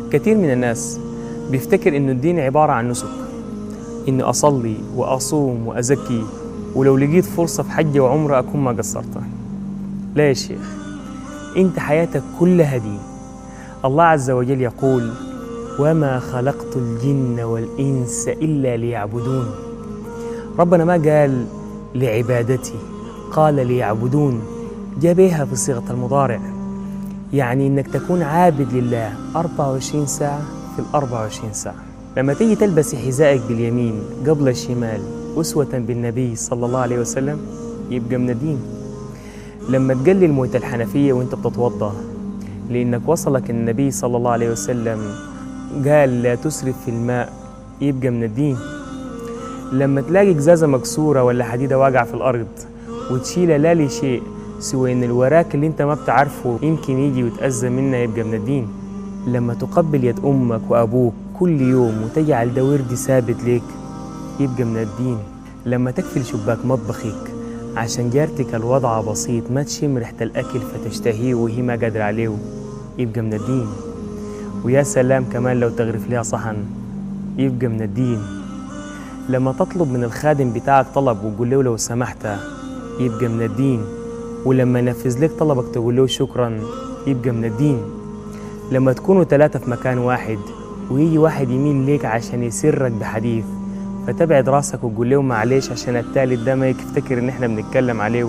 كثير من الناس بيفتكر إنه الدين عبارة عن نسك إني أصلي وأصوم وأزكي ولو لقيت فرصة في حجة وعمرة أكون ما قصرتها لا يا شيخ أنت حياتك كلها دين الله عز وجل يقول وما خلقت الجن والإنس إلا ليعبدون ربنا ما قال لعبادتي قال ليعبدون جابيها في صيغة المضارع يعني إنك تكون عابد لله 24 ساعة في ال 24 ساعة لما تيجي تلبس حذائك باليمين قبل الشمال أسوة بالنبي صلى الله عليه وسلم يبقى من الدين لما تقلل موية الحنفية وانت بتتوضا لأنك وصلك النبي صلى الله عليه وسلم قال لا تسرف في الماء يبقى من الدين لما تلاقي قزازة مكسورة ولا حديدة واقعة في الأرض وتشيلها لا لشيء سوى إن الوراك اللي أنت ما بتعرفه يمكن يجي ويتأذى منها يبقى من الدين لما تقبل يد أمك وأبوك كل يوم وتجعل ده ورد ثابت ليك يبقى من الدين لما تقفل شباك مطبخك عشان جارتك الوضع بسيط ما تشم ريحة الأكل فتشتهيه وهي ما قادرة عليه يبقى من الدين ويا سلام كمان لو تغرف لها صحن يبقى من الدين لما تطلب من الخادم بتاعك طلب وتقول له لو سمحت يبقى من الدين ولما ينفذ لك طلبك تقول له شكرا يبقى من الدين لما تكونوا ثلاثة في مكان واحد ويجي واحد يمين ليك عشان يسرك بحديث فتبعد راسك وتقول له معلش عشان التالت ده ما يفتكر ان احنا بنتكلم عليه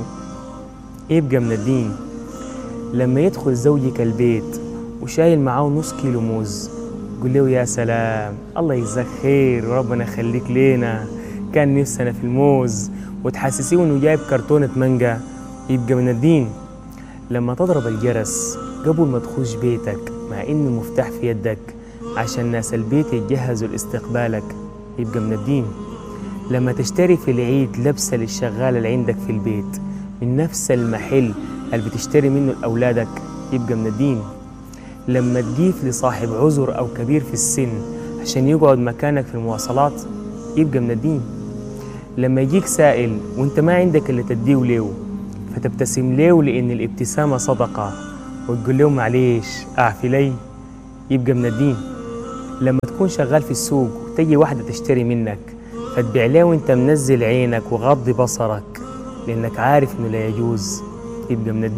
يبقى من الدين لما يدخل زوجك البيت وشايل معاه نص كيلو موز قول له يا سلام الله يجزاك خير وربنا يخليك لينا كان نفسنا في الموز وتحسسيه انه جايب كرتونة مانجا يبقى من الدين لما تضرب الجرس قبل ما تخش بيتك مع ان المفتاح في يدك عشان ناس البيت يتجهزوا لاستقبالك يبقى من الدين لما تشتري في العيد لبسة للشغالة اللي عندك في البيت من نفس المحل اللي بتشتري منه لأولادك يبقى من الدين لما تضيف لصاحب عذر أو كبير في السن عشان يقعد مكانك في المواصلات يبقى من الدين لما يجيك سائل وانت ما عندك اللي تديه له فتبتسم له لأن الابتسامة صدقة وتقول له معليش أعفي لي يبقى من الدين لما تكون شغال في السوق وتجي واحدة تشتري منك فتبيع له وانت منزل عينك وغض بصرك لأنك عارف إنه لا يجوز يبقى من الدين